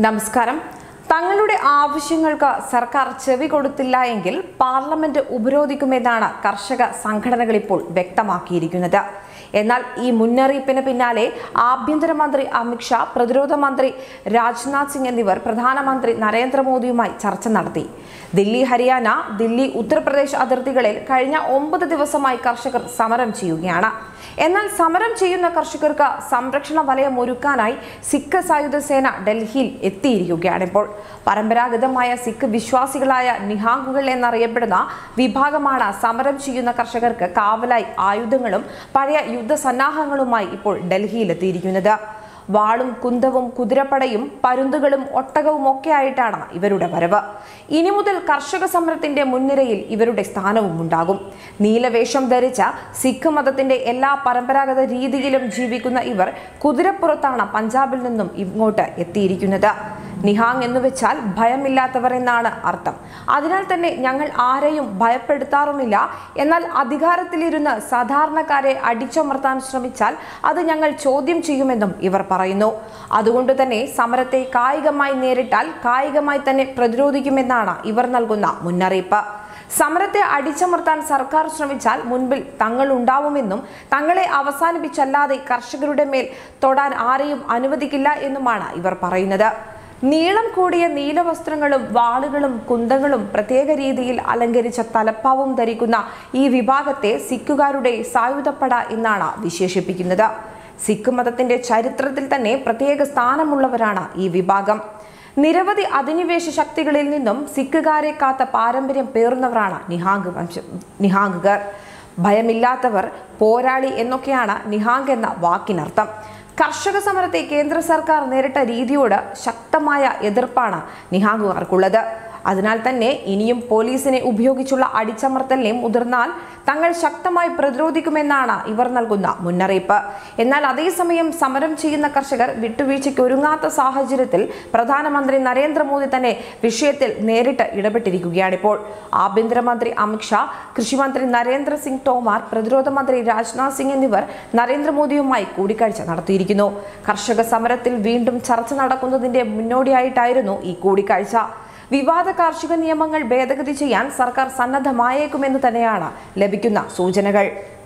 നമസ്കാരം തങ്ങളുടെ ആവശ്യങ്ങൾക്ക് സർക്കാർ ചെവി കൊടുത്തില്ല എങ്കിൽ പാർലമെന്റ് ഉപരോധിക്കുമെന്നാണ് കർഷക സംഘടനകൾ ഇപ്പോൾ വ്യക്തമാക്കിയിരിക്കുന്നത് എന്നാൽ ഈ മുന്നറിയിപ്പിന് പിന്നാലെ ആഭ്യന്തരമന്ത്രി അമിത്ഷാ പ്രതിരോധ മന്ത്രി രാജ്നാഥ് സിംഗ് എന്നിവർ പ്രധാനമന്ത്രി നരേന്ദ്രമോദിയുമായി ചർച്ച നടത്തി ദില്ലി ഹരിയാന ദില്ലി ഉത്തർപ്രദേശ് അതിർത്തികളിൽ കഴിഞ്ഞ ഒമ്പത് ദിവസമായി കർഷകർ സമരം ചെയ്യുകയാണ് എന്നാൽ സമരം ചെയ്യുന്ന കർഷകർക്ക് സംരക്ഷണ വലയം ഒരുക്കാനായി സിഖ് സായുധ സേന ഡൽഹിയിൽ എത്തിയിരിക്കുകയാണ് ഇപ്പോൾ പരമ്പരാഗതമായ സിഖ് വിശ്വാസികളായ നിഹാങ്കുകൾ എന്നറിയപ്പെടുന്ന വിഭാഗമാണ് സമരം ചെയ്യുന്ന കർഷകർക്ക് കാവലായി ആയുധങ്ങളും പഴയ യുദ്ധസന്നാഹങ്ങളുമായി ഇപ്പോൾ ഡൽഹിയിൽ എത്തിയിരിക്കുന്നത് വാളും കുന്തവും കുതിരപ്പടയും പരുന്തുകളും ഒട്ടകവും ഒക്കെ ആയിട്ടാണ് ഇവരുടെ വരവ് ഇനി മുതൽ കർഷക സമരത്തിന്റെ മുൻനിരയിൽ ഇവരുടെ സ്ഥാനവും ഉണ്ടാകും നീലവേഷം ധരിച്ച സിഖ് മതത്തിന്റെ എല്ലാ പരമ്പരാഗത രീതിയിലും ജീവിക്കുന്ന ഇവർ കുതിരപ്പുറത്താണ് പഞ്ചാബിൽ നിന്നും ഇങ്ങോട്ട് എത്തിയിരിക്കുന്നത് നിഹാങ് എന്ന് വെച്ചാൽ ഭയമില്ലാത്തവർ എന്നാണ് അർത്ഥം അതിനാൽ തന്നെ ഞങ്ങൾ ആരെയും ഭയപ്പെടുത്താറുമില്ല എന്നാൽ അധികാരത്തിലിരുന്ന് സാധാരണക്കാരെ അടിച്ചമർത്താൻ ശ്രമിച്ചാൽ അത് ഞങ്ങൾ ചോദ്യം ചെയ്യുമെന്നും ഇവർ പറയുന്നു അതുകൊണ്ട് തന്നെ സമരത്തെ കായികമായി നേരിട്ടാൽ കായികമായി തന്നെ പ്രതിരോധിക്കുമെന്നാണ് ഇവർ നൽകുന്ന മുന്നറിയിപ്പ് സമരത്തെ അടിച്ചമർത്താൻ സർക്കാർ ശ്രമിച്ചാൽ മുൻപിൽ തങ്ങൾ ഉണ്ടാവുമെന്നും തങ്ങളെ അവസാനിപ്പിച്ചല്ലാതെ കർഷകരുടെ മേൽ തൊടാൻ ആരെയും അനുവദിക്കില്ല എന്നുമാണ് ഇവർ പറയുന്നത് നീളം കൂടിയ നീലവസ്ത്രങ്ങളും വാളുകളും കുന്തങ്ങളും പ്രത്യേക രീതിയിൽ അലങ്കരിച്ച തലപ്പാവും ധരിക്കുന്ന ഈ വിഭാഗത്തെ സിഖുകാരുടെ സായുധപ്പട എന്നാണ് വിശേഷിപ്പിക്കുന്നത് സിഖ് മതത്തിന്റെ ചരിത്രത്തിൽ തന്നെ പ്രത്യേക സ്ഥാനമുള്ളവരാണ് ഈ വിഭാഗം നിരവധി അധിനിവേശ ശക്തികളിൽ നിന്നും സിഖുകാരെ കാത്ത പാരമ്പര്യം പേറുന്നവരാണ് നിഹാങ് വംശം നിഹാങ്കുകാർ ഭയമില്ലാത്തവർ പോരാളി എന്നൊക്കെയാണ് നിഹാങ് എന്ന വാക്കിനർത്ഥം കർഷക സമരത്തെ കേന്ദ്ര സർക്കാർ നേരിട്ട രീതിയോട് ശക്തമായ എതിർപ്പാണ് നിഹാങ്കുകാർക്കുള്ളത് അതിനാൽ തന്നെ ഇനിയും പോലീസിനെ ഉപയോഗിച്ചുള്ള അടിച്ചമർത്തലിനെ മുതിർന്നാൽ തങ്ങൾ ശക്തമായി പ്രതിരോധിക്കുമെന്നാണ് ഇവർ നൽകുന്ന മുന്നറിയിപ്പ് എന്നാൽ അതേസമയം സമരം ചെയ്യുന്ന കർഷകർ വിട്ടുവീഴ്ചയ്ക്ക് ഒരുങ്ങാത്ത സാഹചര്യത്തിൽ പ്രധാനമന്ത്രി നരേന്ദ്രമോദി തന്നെ വിഷയത്തിൽ നേരിട്ട് ഇടപെട്ടിരിക്കുകയാണിപ്പോൾ ആഭ്യന്തരമന്ത്രി അമിത്ഷാ കൃഷിമന്ത്രി നരേന്ദ്ര സിംഗ് തോമാർ പ്രതിരോധ മന്ത്രി രാജ്നാഥ് സിംഗ് എന്നിവർ നരേന്ദ്രമോദിയുമായി കൂടിക്കാഴ്ച നടത്തിയിരിക്കുന്നു കർഷക സമരത്തിൽ വീണ്ടും ചർച്ച നടക്കുന്നതിന്റെ മുന്നോടിയായിട്ടായിരുന്നു ഈ കൂടിക്കാഴ്ച വിവാദ കാർഷിക നിയമങ്ങൾ ഭേദഗതി ചെയ്യാൻ സർക്കാർ സന്നദ്ധമായേക്കുമെന്ന് തന്നെയാണ് ലഭിക്കുന്ന സൂചനകൾ